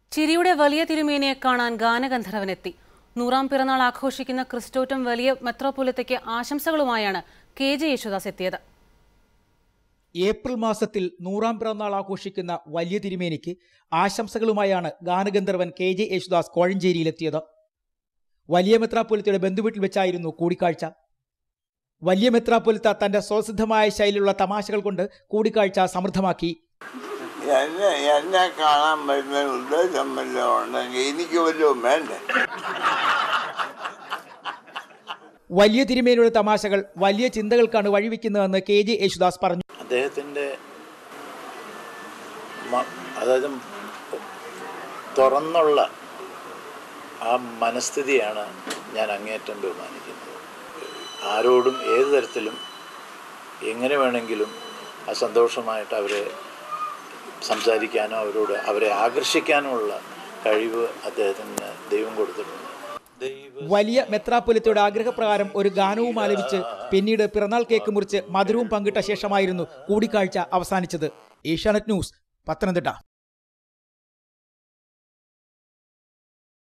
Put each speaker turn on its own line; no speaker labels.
ചിരിയുടെ വലിയ തിരുമേനിയെ കാണാൻ ഗാനഗന്ധർവനെത്തി നൂറാം പിറന്നാൾ ആഘോഷിക്കുന്ന ക്രിസ്റ്റോറ്റം വലിയ മെത്രോപൊലിത്തയ്ക്ക് ആശംസകളുമായാണ് കെ ജെ യേശുദാസ് എത്തിയത്
ഏപ്രിൽ മാസത്തിൽ നൂറാം പിറന്നാൾ ആഘോഷിക്കുന്ന വലിയ തിരുമേനിക്ക് ആശംസകളുമായാണ് ഗാനഗന്ധർവൻ കെ ജെ യേശുദാസ് കോഴഞ്ചേരിയിലെത്തിയത് വലിയ മെത്രാപ്പൊലിത്തയുടെ ബന്ധുവീട്ടിൽ വെച്ചായിരുന്നു കൂടിക്കാഴ്ച വലിയ മെത്രാപ്പൊലിത്ത തന്റെ സ്വസിദ്ധമായ ശൈലിയിലുള്ള തമാശകൾ കൊണ്ട് കൂടിക്കാഴ്ച സമൃദ്ധമാക്കി
എന്നെ എന്നെ കാണാൻ വരുന്ന ഉദ്ദേശം വല്ലതും ഉണ്ടെങ്കിൽ എനിക്ക് വല്ലതും വേണ്ടേ
വലിയ തിരുമേനിയുടെ തമാശകൾ വലിയ ചിന്തകൾക്കാണ് വഴിവെക്കുന്നതെന്ന് കെ ജെ യേശുദാസ് പറഞ്ഞു
അദ്ദേഹത്തിൻ്റെ മ- അതായത് തുറന്നുള്ള ആ മനസ്ഥിതിയാണ് ഞാൻ അങ്ങേയറ്റം ബഹുമാനിക്കുന്നത് ആരോടും ഏത് തരത്തിലും എങ്ങനെ വേണമെങ്കിലും ആ സന്തോഷമായിട്ട് അവരെ സംസാരിക്കാനോ അവരോട് അവരെ ആകർഷിക്കാനുമുള്ള കഴിവ് അദ്ദേഹത്തിന് ദൈവം കൊടുത്തിട്ടുണ്ട് ദൈവ
വലിയ മെത്രാപ്പൊലിത്തയുടെ ആഗ്രഹപ്രകാരം ഒരു ഗാനവും ആലപിച്ച് പിന്നീട് പിറന്നാൾ കേക്ക് മുറിച്ച് മധുരവും പങ്കിട്ട ശേഷമായിരുന്നു കൂടിക്കാഴ്ച അവസാനിച്ചത് ഏഷ്യാനെറ്റ് ന്യൂസ് പത്തനംതിട്ട